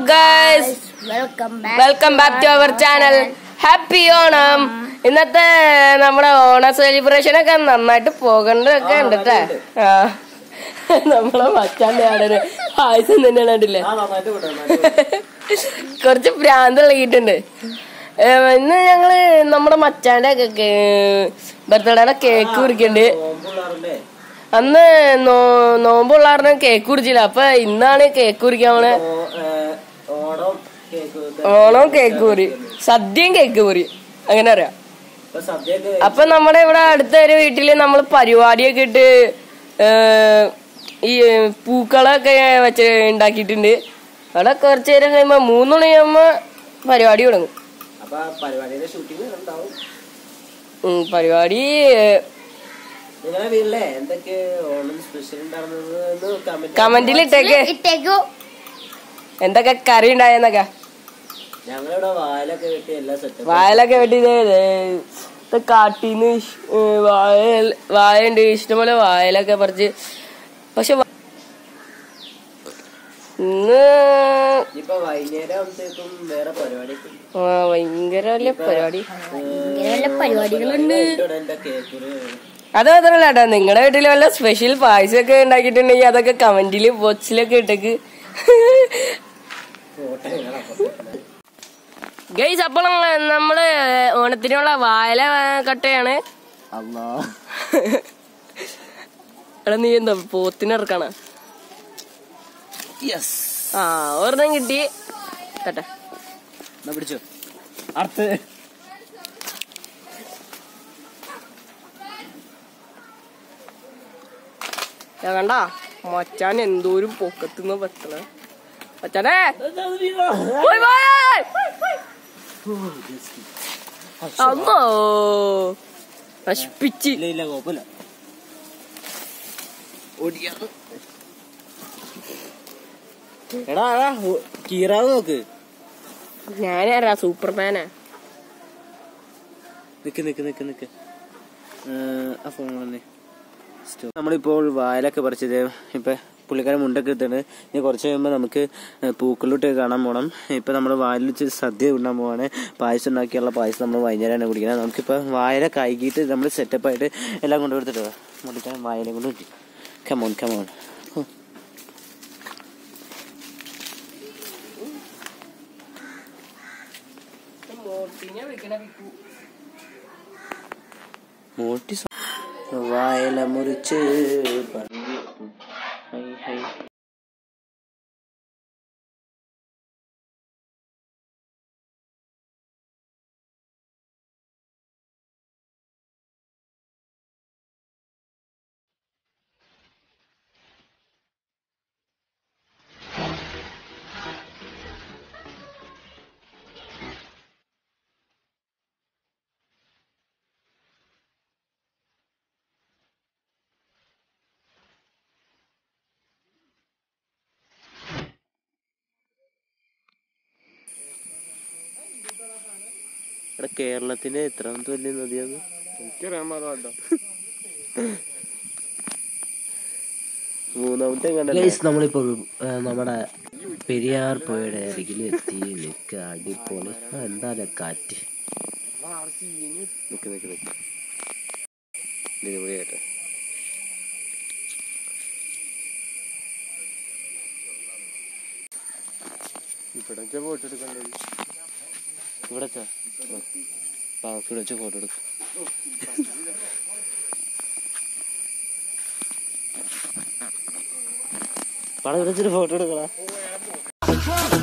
Up guys welcome welcome back to our channel happy Onam ഇന്നത്തെ നമ്മുടെ ഓണ സെലിബ്രേഷൻ ഒക്കെ നന്നായിട്ട് പോകണ്ടൊക്കെ ഉണ്ട് ട്ടാ. ആ നമ്മളെ മച്ചാന്റെ ആടൊരു പായസം തന്നെയാണ് കണ്ടില്ലേ ആ നന്നായിട്ട് വിട്ടോ, നന്നായിട്ട് വിട്ടോ. കുറച്ച് ഭ്രാന്ത് ഇളകിയിട്ടുണ്ട് ഏ, ഇന്ന് ഞങ്ങള് നമ്മുടെ മച്ചാന്റെ ബർത്ത്ഡേയുടെ കേക്ക് കുറിക്കണ്ട് നോമ്പുള്ളാറല്ലേ? അന്ന് നോ- നോമ്പുള്ളാറിന് കേക്ക് കുറിച്ചില്ല അപ്പൊ ഇന്നാണ് കേക്ക് കുറിക്കാൻ പോണെ ഓ- ഏ, ഓണം കേക്ക് ഇത് ഓണം കേക്ക് കുറി സദ്യയും കേക്ക് കുറി അങ്ങനെ അറിയാം ഇപ്പൊ സദ്യയൊക്കെ അപ്പൊ നമ്മുടെ ഇവിടെ അടുത്ത ഒരു വീട്ടില് നമ്മൾ പരിപാടിയൊക്കെ ഇട്ട് ഏ, ഈ പൂക്കളൊക്കെ വെച്ച് ഉണ്ടാക്കിയിട്ടുണ്ട് അവിടെ കുറച്ചു നേരം കഴിയുമ്പോ മൂന്ന് മണിയാകുമ്പോ പരിപാടി തുടങ്ങും അപ്പൊ പരിപാടിയുടെ ഷൂട്ടിംഗ് ഉണ്ടാവും ഉം, പരിപാടി നിങ്ങളെ വീട്ടിലെ എന്തൊക്കെ ഓണം സ്പെഷ്യൽ ഉണ്ടായിരുന്നത് കമന്റ് കമന്റിൽ ഇട്ടേക്ക് ഇട്ടേക്കു എന്തൊക്കെ കറി ഉണ്ടായെന്നൊക്കെ ഞങ്ങളിവിടെ വായിലൊക്കെ വെട്ടി എല്ലാ സെറ്റപ്പ് വായലൊക്കെ വെട്ടി കാട്ടിന്ന് വായ വായുണ്ട് ഇഷ്ടംപോലെ വായലൊക്കെ പറിച്ച് പക്ഷെ വ- ഇന്ന് ഇപ്പൊ വൈകുന്നേരം ആകുമ്പത്തേക്കും വേറെ പരിപാടിയൊക്കെ ഉണ്ട്. ആ, ഭയങ്കര വലിയ പരിപാടി ഇങ്ങനെ വല്ല പരിപാടികളുണ്ട് ഇവിടെ എന്റെ കേക്കൊരു അത് മാത്രല്ല കേട്ടോ നിങ്ങളുടെ വീട്ടിൽ വല്ല സ്പെഷ്യൽ പായസം ഒക്കെ ഉണ്ടാക്കിയിട്ടുണ്ടെങ്കിൽ അതൊക്കെ കമന്റില് ബോക്സിലൊക്കെ ഇട്ടേക്ക് ഫോട്ടോ ഗൈസ് അപ്പോൾ നമ്മള് ഓണത്തിനുള്ള വായല കട്ടയാണ് അല്ലാ എടാ നീ എന്താ പോത്തിനിറക്കണ യെസ് ആ ഒരെണ്ണം കിട്ടി കേട്ടെ എന്നാ പിടിച്ചോ അടുത്ത് ഞാൻ കണ്ട മച്ചാൻ എന്തോരും പൊക്കത്തുനിന്ന് പറ്റണ മച്ചാനെ പോയി, പോയി. അമ്മോ നശിപ്പിച്ച് ഇല്ല ഇല്ല കുഴപ്പമില്ല ഓടിക്കാന്ന് എടാ എടാ ഓ- കീറാതെ നോക്ക് ഞാനാരാ സൂപ്പർമാനാ നിക്ക് നിക്ക് നിക്ക് നിക്ക് ഏഹ്, ആ ഫോൺ തന്നെ സ്റ്റോ- നമ്മളിപ്പോൾ വായലൊക്കെ പറിച്ചത് ഇപ്പൊ പുള്ളിക്കാരൻ മുണ്ടൊക്കെ എടുത്തിട്ട് ഇനി കുറച്ച് കഴിയുമ്പോൾ നമുക്ക് പൂക്കളിലോട്ട് കാണാൻ പോകണം ഇപ്പൊ നമ്മൾ വായിൽ വെച്ച് സദ്യ ഉണ്ണാൻ പോവാണ് പായസം ഉണ്ടാക്കിയുള്ള പായസം നമ്മൾ വൈകുന്നേരമാണ് കുടിക്കുന്നത് നമുക്കിപ്പോൾ വായല കൈകിട്ട് നമ്മൾ സെറ്റപ്പായിട്ട് എല്ലാം കൊണ്ടുകൊടുത്തിട്ട് മുള്ളിക്കാരൻ വായല കൊണ്ട് കിട്ടി കമോൺ കമോൺ മോട്ടി സ- വായല മുറിച്ച് പറഞ്ഞു ഹൈ ഹൈ ഇവിടെ കേരളത്തിന്റെ എത്രാമത്തെ വലിയ നദിയാണ് എനിക്കറിയാൻ പാടില്ല മൂന്നാമത്തെ ഗൈസ് നമ്മളിപ്പോ ആ, നമ്മുടെ പെരിയാർ പുഴയുടെ അരികിൽ എത്തി നിൽക്ക അടിപൊളി ആ, എന്തായാലും കാറ്റ് നിക്ക് നിക്ക് നിക്ക് ഇതിനുപടിയായിട്ട് ഇവിടെ ഫോട്ടോ എടുക്കണ്ടത് ഇവിടത്തെ പാവക്കൂടെ വെച്ച് ഫോട്ടോ എടുക്കും പടം വെച്ചിട്ട് ഫോട്ടോ എടുക്കടാ